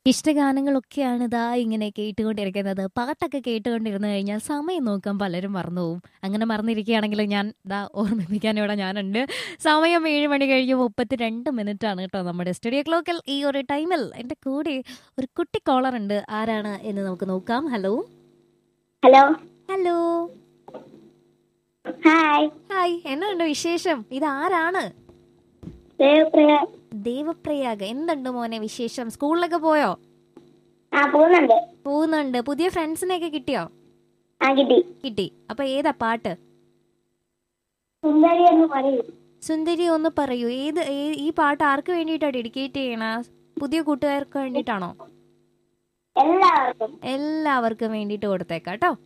ഇഷ്ടഗാനങ്ങളൊക്കെയാണ് ഇതാ ഇങ്ങനെ കേട്ടുകൊണ്ടിരിക്കുന്നത് പാട്ടൊക്കെ കേട്ടുകൊണ്ടിരുന്നു കഴിഞ്ഞാൽ സമയം നോക്കാൻ പലരും മറന്നുപോകും അങ്ങനെ മറന്നിരിക്കുകയാണെങ്കിൽ ഞാൻ ഇതാ ഓർമ്മിപ്പിക്കാൻ ഇവിടെ ഞാനുണ്ട് സമയം ഏഴ് മണി കഴിഞ്ഞ് മുപ്പത്തി രണ്ട് മിനിറ്റ് ആണ് കേട്ടോ നമ്മുടെ സ്റ്റുഡിയോ ക്ലോക്കിൽ ഈ ഒരു ടൈമിൽ എൻ്റെ കൂടെ ഒരു കുട്ടി കോളർ ഉണ്ട് ആരാണ് എന്ന് നമുക്ക് നോക്കാം hello hello hello hi hi എന്നുണ്ട് വിശേഷം ഇത് ആരാണ് ദേവപ്രിയ ദേവപ്രയാഗ് എന്തുണ്ട് മോനെ വിശേഷം സ്കൂളിലൊക്കെ പോയോ ആ പോകുന്നുണ്ട് പോകുന്നുണ്ട് പുതിയ ഫ്രണ്ട്സിനെയൊക്കെ കിട്ടിയോ ആ കിട്ടി കിട്ടി അപ്പൊ ഏതാ പാട്ട് സുന്ദരി എന്ന് പറയൂ സുന്ദരി ഒന്ന് പറയൂ ഏത് ഏ- ഈ പാട്ട് ആർക്ക് വേണ്ടിയിട്ടാ ഡെഡിക്കേറ്റ് ചെയ്യണ പുതിയ കൂട്ടുകാർക്ക് വേണ്ടിയിട്ടാണോ എല്ലാവർക്കും എല്ലാവർക്കും വേണ്ടിയിട്ട് കൊടുത്തേക്കാം കേട്ടോ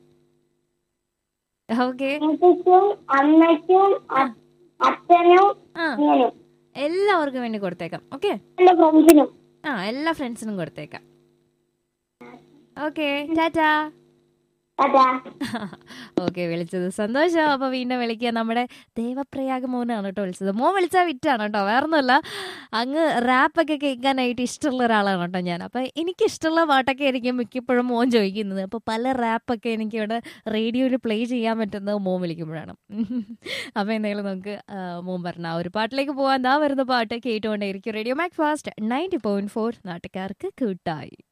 ഓക്കെ എനിക്കും അമ്മയ്ക്കും അ- അച്ഛനും ആ ഞാനും എല്ലാവർക്കും വേണ്ടി കൊടുത്തേക്കാം ഓക്കെ എന്റെ ഫ്രണ്ട്സിനും ആ എല്ലാ ഫ്രണ്ട്സിനും കൊടുത്തേക്കാം ഓക്കെ ടാറ്റാ അതാ ഓക്കെ വിളിച്ചത് സന്തോഷം അപ്പൊ വീണ്ടും വിളിക്കുക നമ്മുടെ ദേവപ്രയാഗ് മോനാണ് കേട്ടോ വിളിച്ചത് മോൻ വിളിച്ചാൽ വിറ്റാണ് കേട്ടോ വേറൊന്നുമല്ല അങ്ങ് റാപ്പൊക്കെ കേൾക്കാനായിട്ട് ഇഷ്ടമുള്ള ഒരാളാണ് കേട്ടോ ഞാൻ അപ്പൊ എനിക്ക് ഇഷ്ടമുള്ള പാട്ടൊക്കെ ആയിരിക്കും മിക്കപ്പോഴും മോൻ ചോദിക്കുന്നത് അപ്പൊ പല റാപ്പൊക്കെ എനിക്ക് ഇവിടെ റേഡിയോയിൽ പ്ലേ ചെയ്യാൻ പറ്റുന്നത് മോൻ വിളിക്കുമ്പോഴാണ് അപ്പൊ എന്തെങ്കിലും നമുക്ക് ആ, മോൻ പറഞ്ഞ ആ ഒരു പാട്ടിലേക്ക് പോകാൻ ദാ വരുന്ന പാട്ട് കേട്ടുകൊണ്ടേയിരിക്കും radio Macfast ninety point four നാട്ടുകാർക്ക് കൂട്ടായി